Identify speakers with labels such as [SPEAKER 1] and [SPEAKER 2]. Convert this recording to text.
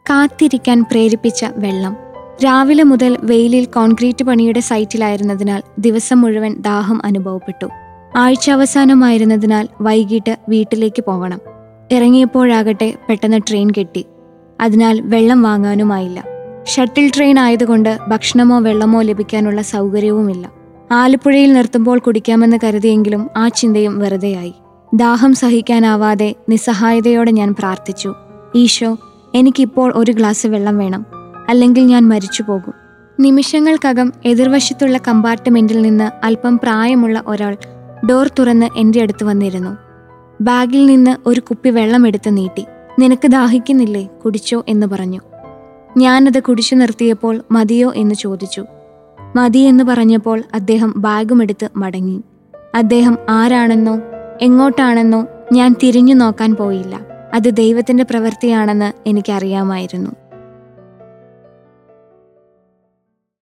[SPEAKER 1] കാത്തിരിക്കാൻ പ്രേരിപ്പിച്ച വെള്ളം രാവിലെ മുതൽ വെയിലിൽ കോൺക്രീറ്റ് പണിയുടെ സൈറ്റിലായിരുന്നതിനാൽ ദിവസം മുഴുവൻ ദാഹം അനുഭവപ്പെട്ടു ആഴ്ച അവസാനമായിരുന്നതിനാൽ വൈകിട്ട് വീട്ടിലേക്ക് പോകണം ഇറങ്ങിയപ്പോഴാകട്ടെ പെട്ടെന്ന് ട്രെയിൻ കെട്ടി അതിനാൽ വെള്ളം വാങ്ങാനുമായില്ല ഷട്ടിൽ ട്രെയിൻ ആയതുകൊണ്ട് ഭക്ഷണമോ വെള്ളമോ ലഭിക്കാനുള്ള സൗകര്യവുമില്ല ആലപ്പുഴയിൽ നിർത്തുമ്പോൾ കുടിക്കാമെന്ന് കരുതിയെങ്കിലും ആ ചിന്തയും വെറുതെയായി ദാഹം സഹിക്കാനാവാതെ നിസ്സഹായതയോടെ ഞാൻ പ്രാർത്ഥിച്ചു ഈശോ എനിക്കിപ്പോൾ ഒരു ഗ്ലാസ് വെള്ളം വേണം അല്ലെങ്കിൽ ഞാൻ മരിച്ചു പോകും നിമിഷങ്ങൾക്കകം എതിർവശത്തുള്ള കമ്പാർട്ട്മെന്റിൽ നിന്ന് അല്പം പ്രായമുള്ള ഒരാൾ ഡോർ തുറന്ന് എൻ്റെ അടുത്ത് വന്നിരുന്നു ബാഗിൽ നിന്ന് ഒരു കുപ്പി വെള്ളം എടുത്ത് നീട്ടി നിനക്ക് ദാഹിക്കുന്നില്ലേ കുടിച്ചോ എന്ന് പറഞ്ഞു ഞാനത് കുടിച്ചു നിർത്തിയപ്പോൾ മതിയോ എന്ന് ചോദിച്ചു മതി എന്ന് പറഞ്ഞപ്പോൾ അദ്ദേഹം ബാഗുമെടുത്ത് മടങ്ങി അദ്ദേഹം ആരാണെന്നോ എങ്ങോട്ടാണെന്നോ ഞാൻ തിരിഞ്ഞു നോക്കാൻ പോയില്ല അത് ദൈവത്തിന്റെ പ്രവൃത്തിയാണെന്ന് എനിക്കറിയാമായിരുന്നു